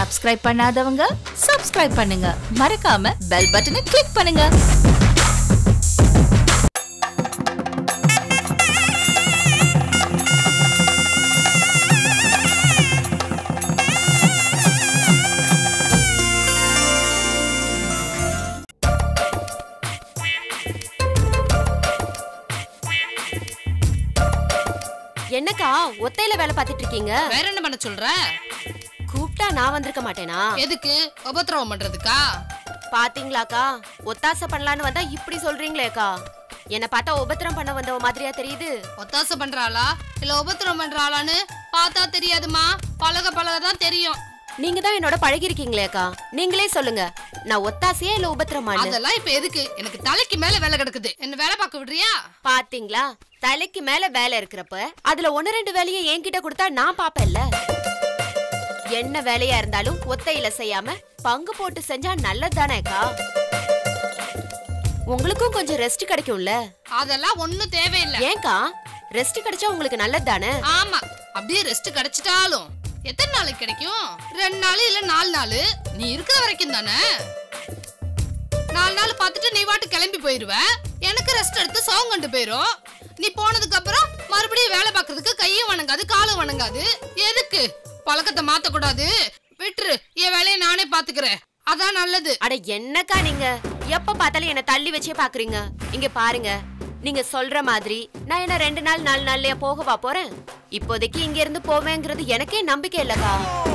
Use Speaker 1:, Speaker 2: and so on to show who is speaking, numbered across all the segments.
Speaker 1: Subscribe பண்ணாதவங்க subscribe பண்ணுங்க மறக்காம பெல் பட்டனை கிளிக் பண்ணுங்க
Speaker 2: என்னக்கா ஒத்தையில வேலை பார்த்துட்டு இருக்கீங்க
Speaker 3: வேற என்ன பண்ண சொல்ற
Speaker 2: கூப்பிட்டா நான் வந்திருக்க மாட்டேனா
Speaker 3: எதுக்கு உபத்திரவம் பண்றதுக்கா
Speaker 2: பாத்தீங்களாக்கா ஒத்தாசை பண்ணலான்னு வந்தா இப்படி சொல்றீங்களேக்கா என்ன பார்த்தா உபத்திரம் பண்ண வந்தவ மாதிரியா தெரியுது
Speaker 3: ஒத்தாசை பண்றாளா இல்ல உபத்திரவம் பண்றாளான்னு பார்த்தா தெரியாதுமா பழக பழக தான் தெரியும்
Speaker 2: நீங்க தான் என்னோட பழகி இருக்கீங்களேக்கா நீங்களே சொல்லுங்க நான் ஒத்தாசையா இல்ல உபத்திரமானு
Speaker 3: அதெல்லாம் இப்ப எதுக்கு எனக்கு தலைக்கு மேல வேலை கிடக்குது என்ன வேலை பார்க்க விடுறியா
Speaker 2: பாத்தீங்களா தலைக்கு மேல வேலை இருக்கிறப்ப அதுல ஒன்னு ரெண்டு வேலையை என்கிட்ட கொடுத்தா நான் பாப்பேன்ல என்ன வேலையா இருந்தாலும் ஒத்தையில செய்யாம பங்கு போட்டு செஞ்சா நல்லதுதானேக்கா உங்களுக்கும் கொஞ்சம் ரெஸ்ட் கிடைக்கும்ல
Speaker 3: அதெல்லாம் ஒண்ணும் தேவையில்லை
Speaker 2: ஏன்க்கா ரெஸ்ட் கிடைச்சா உங்களுக்கு நல்லது தானே
Speaker 3: ஆமா அப்படியே ரெஸ்ட் கிடைச்சிட்டாலும் எத்தனை நாளைக்கு கிடைக்கும் ரெண்டு நாள் இல்ல நாலு நாள் நீ இருக்கிற வரைக்கும் தானே நாலு நாள் பார்த்துட்டு நீ வாட்டு கிளம்பி போயிருவ எனக்கு ரெஸ்ட் எடுத்து சோகம் கண்டு போயிரும் நீ போனதுக்கு அப்புறம் மறுபடியும் வேலை பார்க்கறதுக்கு கையும் வணங்காது காலும் வணங்காது எதுக்கு பழக்கத்தை மாத்த கூடாது விட்டுரு என் வேலையை நானே பாத்துக்கிறேன் அதான் நல்லது
Speaker 2: அட என்னக்கா நீங்க எப்ப பார்த்தாலும் என்ன தள்ளி வச்சே பாக்குறீங்க இங்க பாருங்க நீங்க சொல்ற மாதிரி நான் என்ன ரெண்டு நாள் நாலு நாள்லயா போகவா போறேன் இப்போதைக்கு இங்க இருந்து போவேங்கிறது எனக்கே நம்பிக்கை இல்லக்கா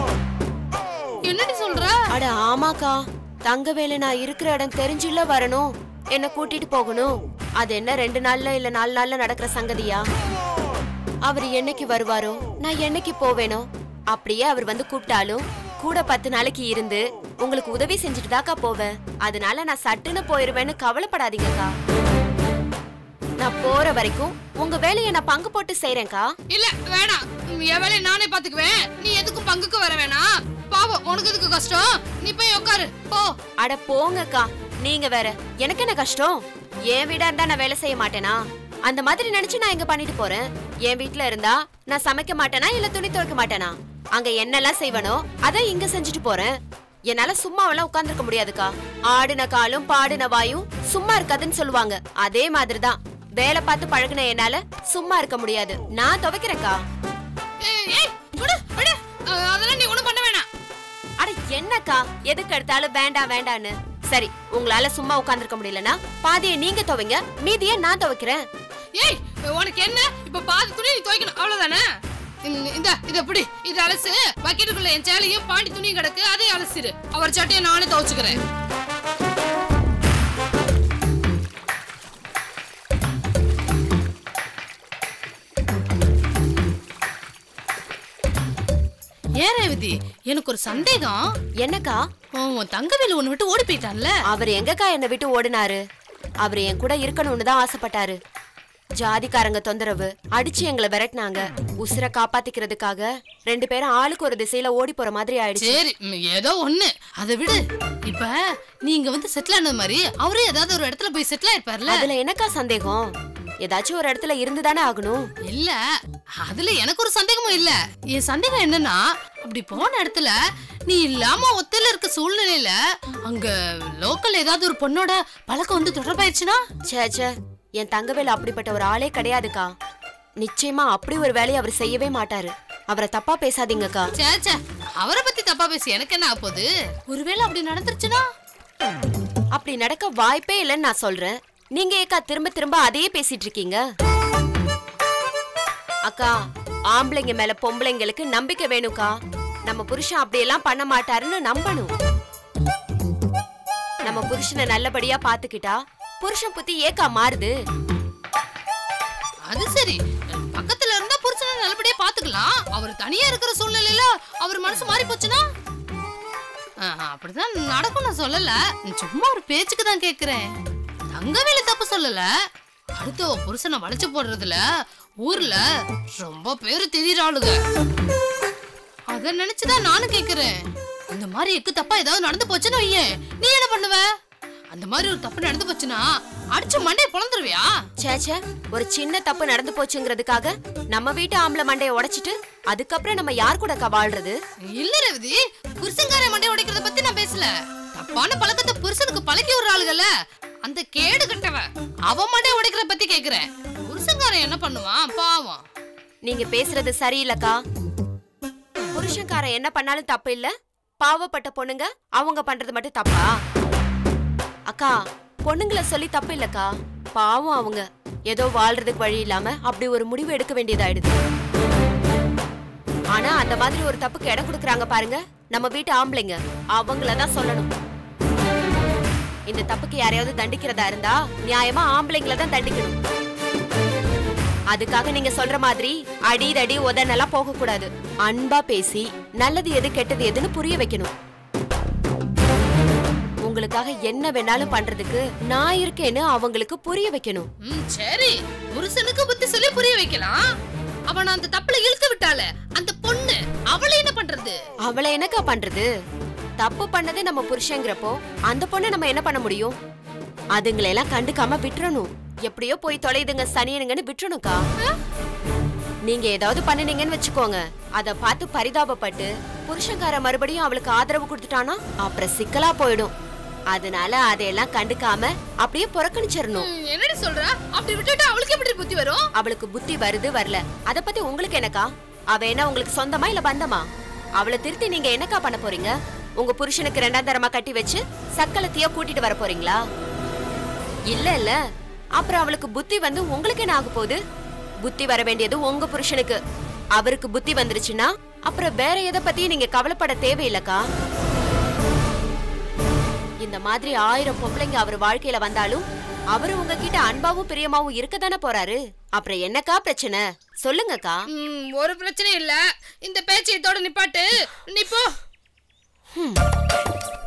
Speaker 3: என்னடி சொல்ற
Speaker 2: அட ஆமாக்கா தங்க வேலை நான் இருக்கிற இடம் தெரிஞ்சுல வரணும் என்ன கூட்டிட்டு போகணும் அது என்ன ரெண்டு நாள்ல இல்ல நாலு நாள்ல நடக்கிற சங்கதியா அவர் என்னைக்கு வருவாரோ நான் என்னைக்கு போவேனோ அப்படியே அவர் வந்து கூப்பிட்டாலும் கூட பத்து நாளைக்கு இருந்து உங்களுக்கு உதவி செஞ்சுட்டு தாக்கா போவேன் அதனால நான் சட்டுன்னு போயிருவேன்னு கவலைப்படாதீங்கக்கா நான் போற வரைக்கும் உங்க வேலையை நான் பங்கு போட்டு செய்றேன்க்கா
Speaker 3: இல்ல வேணாம் என் வேலையை நானே பாத்துக்குவேன் நீ எதுக்கும் பங்குக்கு வர வேணாம் பாவம் உனக்கு எதுக்கு கஷ்டம் நீ போய் உட்காரு போ
Speaker 2: அட போங்கக்கா நீங்க வேற எனக்கு என்ன கஷ்டம் என் வீடா இருந்தா நான் வேலை செய்ய மாட்டேனா அந்த மாதிரி நினைச்சு நான் இங்க பண்ணிட்டு போறேன் என் வீட்ல இருந்தா நான் சமைக்க மாட்டேனா இல்ல துணி துவைக்க மாட்டேனா அங்க என்னெல்லாம் செய்வனோ அதை இங்க செஞ்சுட்டு போறேன் என்னால சும்மாவெல்லாம் உட்கார்ந்திருக்க முடியாதுக்கா ஆடின காலும் பாடின வாயும் சும்மா இருக்காதுன்னு சொல்லுவாங்க அதே மாதிரிதான் வேலை பார்த்து பழகுன என்னால சும்மா இருக்க முடியாது நான் துவைக்கிறேன்க்கா
Speaker 3: ஏய், ஏய், விடு, விடு. அஹ், அதெல்லாம் நீ ஒண்ணும் பண்ண வேணாம்
Speaker 2: அட என்னக்கா எதுக்கு எடுத்தாலும் வேண்டாம் வேண்டான்னு சரி உங்களால சும்மா உட்கார்ந்திருக்க முடியலனா பாதியை நீங்க துவைங்க மீதியை நான் துவைக்கிறேன்
Speaker 3: ஏய் உனக்கு என்ன இப்ப பாதி துணி நீ துவைக்கணும் அவ்வளவுதானே இந்த- இந்த இத பிடி இது அலசு பக்கெட்டுக்குள்ள என் சேலையும் பாண்டி துணியும் கிடக்கு அதையும் அலசிடு அவர் சட்டையை நானே துவைச்சுக்கிறேன் ஏன் ரேவதி எனக்கு ஒரு சந்தேகம்
Speaker 2: என்னக்கா
Speaker 3: உன் உன் தங்கவேலு ஒண்ணு விட்டு ஓடி போயிட்டான்ல
Speaker 2: அவர் எங்கக்கா என்னை விட்டு ஓடினாரு அவர் என் கூட இருக்கணும்னு தான் ஆசைப்பட்டாரு ஜாதிக்காரங்க தொந்தரவு அடிச்சு எங்களை விரட்டினாங்க உசுரை காப்பாத்திக்கிறதுக்காக ரெண்டு பேரும் ஆளுக்கு ஒரு திசையில ஓடி போற மாதிரி ஆயிடுச்சு
Speaker 3: சரி ம், ஏதோ ஒண்ணு அதை விடு இப்ப நீங்க வந்து செட்டில் ஆனது மாதிரி அவரே ஏதாவது ஒரு இடத்துல போய் செட்டில் ஆயிருப்பார்ல
Speaker 2: அதுல என்னக்கா சந்தேகம் ஏதாச்சும் ஒரு இடத்துல இருந்து தானே ஆகணும்
Speaker 3: இல்ல அதுல எனக்கு ஒரு சந்தேகமும் இல்ல என் சந்தேகம் என்னன்னா அப்படி போன இடத்துல நீ இல்லாம ஒத்தையில இருக்க சூழ்நிலையில அங்க லோக்கல் ஏதாவது ஒரு பொண்ணோட பழக்கம் வந்து தொடர்பாயிருச்சுன்னா
Speaker 2: ச்சே ச்சே என் தங்கவேலு அப்படிப்பட்ட ஒரு ஆளே கிடையாதுக்கா நிச்சயமா அப்படி ஒரு வேலையை அவர் செய்யவே மாட்டாரு அவரை தப்பா பேசாதீங்கக்கா
Speaker 3: சே சே அவரை பத்தி தப்பா பேசி எனக்கு என்ன ஆகப் போகுது ஒருவேளை அப்படி நடந்துருச்சுன்னா
Speaker 2: அப்படி நடக்க வாய்ப்பே இல்லைன்னு நான் சொல்றேன் நீங்க ஏக்கா திரும்ப திரும்ப அதையே பேசிட்டு இருக்கீங்க அக்கா ஆம்பளைங்க மேல பொம்பளைங்களுக்கு நம்பிக்கை வேணும்க்கா நம்ம புருஷன் அப்படியெல்லாம் பண்ண மாட்டாருன்னு நம்பணும் நம்ம புருஷனை நல்லபடியா பாத்துக்கிட்டா புருஷன் புத்தி ஏக்கா மாறுது
Speaker 3: அது சரி பக்கத்துல இருந்தா புருஷனை நல்லபடியா பாத்துக்கலாம் அவர் தனியா இருக்கிற சூழ்நிலையில அவர் மனசு மாறி போச்சுன்னா ஆஹ், அப்படிதான் நடக்கும் நான் சொல்லல சும்மா ஒரு பேச்சுக்கு தான் கேக்குறேன் தங்கவேலு தப்பு சொல்லல அடுத்த புருஷனை வளைச்சு போடுறதுல ஊர்ல ரொம்ப பேரு திடீராளுங்க அத நினைச்சுதான் நானும் கேக்குறேன் இந்த மாதிரி எக்கு தப்பா ஏதாவது நடந்து போச்சுன்னு வையேன் நீ என்ன பண்ணுவ அந்த மாதிரி ஒரு தப்பு நடந்து போச்சுன்னா அடிச்சு மண்டைய பொழந்துருவியா
Speaker 2: சேச்சே ஒரு சின்ன தப்பு நடந்து போச்சுங்கிறதுக்காக நம்ம வீட்டு ஆம்பளை மண்டைய உடைச்சிட்டு அதுக்கப்புறம் நம்ம யார் கூடக்கா வாழ்றது
Speaker 3: இல்ல ரவிதி புருஷன்கார மண்டை உடைக்கிறத பத்தி நான் பேசல தப்பான பழக்கத்தை புருஷனுக்கு பழக்கி விடுற ஆளுகள்ல அந்த கேடு கட்டவ அவன் மண்டை உடைக்கிறத பத்தி கேக்குறேன் புருஷன்காரன் என்ன பண்ணுவான் பாவம்
Speaker 2: நீங்க பேசுறது சரியில்லக்கா புருஷன்காரன் என்ன பண்ணாலும் தப்பு இல்ல பாவப்பட்ட பொண்ணுங்க அவங்க பண்றது மட்டும் தப்பா அக்கா பொண்ணுங்கள சொல்லி தப்பு இல்லக்கா பாவம் அவங்க ஏதோ வாழ்றதுக்கு வழி இல்லாம அப்படி ஒரு முடிவு எடுக்க வேண்டியதாயிடுது ஆனா அந்த மாதிரி ஒரு தப்புக்கு இடம் கொடுக்கறாங்க பாருங்க நம்ம வீட்டு ஆம்பளைங்க அவங்கள தான் சொல்லணும் இந்த தப்புக்கு யாரையாவது தண்டிக்கிறதா இருந்தா நியாயமா ஆம்பளைங்கள தான் தண்டிக்கணும் அதுக்காக நீங்க சொல்ற மாதிரி அடி தடி உதனெல்லாம் போக கூடாது அன்பா பேசி நல்லது எது கெட்டது எதுன்னு புரிய வைக்கணும் உங்களுக்காக என்ன வேணாலும் பண்றதுக்கு நான் இருக்கேன்னு அவங்களுக்கு புரிய வைக்கணும்
Speaker 3: ம் சரி புருஷனுக்கு புத்தி சொல்லி புரிய வைக்கலாம் அவன அந்த தப்புல இழுத்து விட்டால அந்த பொண்ணு அவளை என்ன பண்றது
Speaker 2: அவளை என்னக்கா பண்றது தப்பு பண்ணதே நம்ம புருஷங்கிறப்போ அந்த பொண்ணை நம்ம என்ன பண்ண முடியும் அதுங்களை எல்லாம் கண்டுக்காம விட்டுறணும் எப்படியோ போய் தொலைதுங்க சனியனுங்கன்னு விட்டுறணும்க்கா நீங்க ஏதாவது பண்ணுனீங்கன்னு வச்சுக்கோங்க அத பார்த்து பரிதாபப்பட்டு புருஷன்கார மறுபடியும் அவளுக்கு ஆதரவு கொடுத்துட்டானா அப்புறம் சிக்கலா போயிடும் அதனால அதையெல்லாம் கண்டுக்காம அப்படியே புறக்கணிச்சிடணும்
Speaker 3: ம், என்னடி சொல்ற அப்படி விட்டுட்டு அவளுக்கு எப்படி புத்தி வரும்
Speaker 2: அவளுக்கு புத்தி வருது வரல அத பத்தி உங்களுக்கு என்னக்கா அவ என்ன உங்களுக்கு சொந்தமா இல்ல பந்தமா அவளை திருத்தி நீங்க என்னக்கா பண்ண போறீங்க உங்க புருஷனுக்கு ரெண்டாம் தரமா கட்டி வச்சு சக்கலத்தையோ கூட்டிட்டு வர போறீங்களா இல்ல இல்ல அப்புறம் அவளுக்கு புத்தி வந்து உங்களுக்கு என்ன ஆக போகுது புத்தி வர வேண்டியது உங்க புருஷனுக்கு அவருக்கு புத்தி வந்துருச்சுன்னா அப்புறம் வேற எதை பத்தியும் நீங்க கவலைப்பட தேவையில்லக்கா இந்த மாதிரி ஆயிரம் பொம்பளைங்க அவர் வாழ்க்கையில வந்தாலும் அவரு உங்ககிட்ட அன்பாவும் பிரியமாவும் இருக்கதானே போறாரு அப்புறம் என்னக்கா பிரச்சனை சொல்லுங்கக்கா
Speaker 3: ம், ஒரு பிரச்சனையும் இல்ல இந்த பேச்சை இதோட நிப்பாட்டு நீ போ
Speaker 2: ஹம்.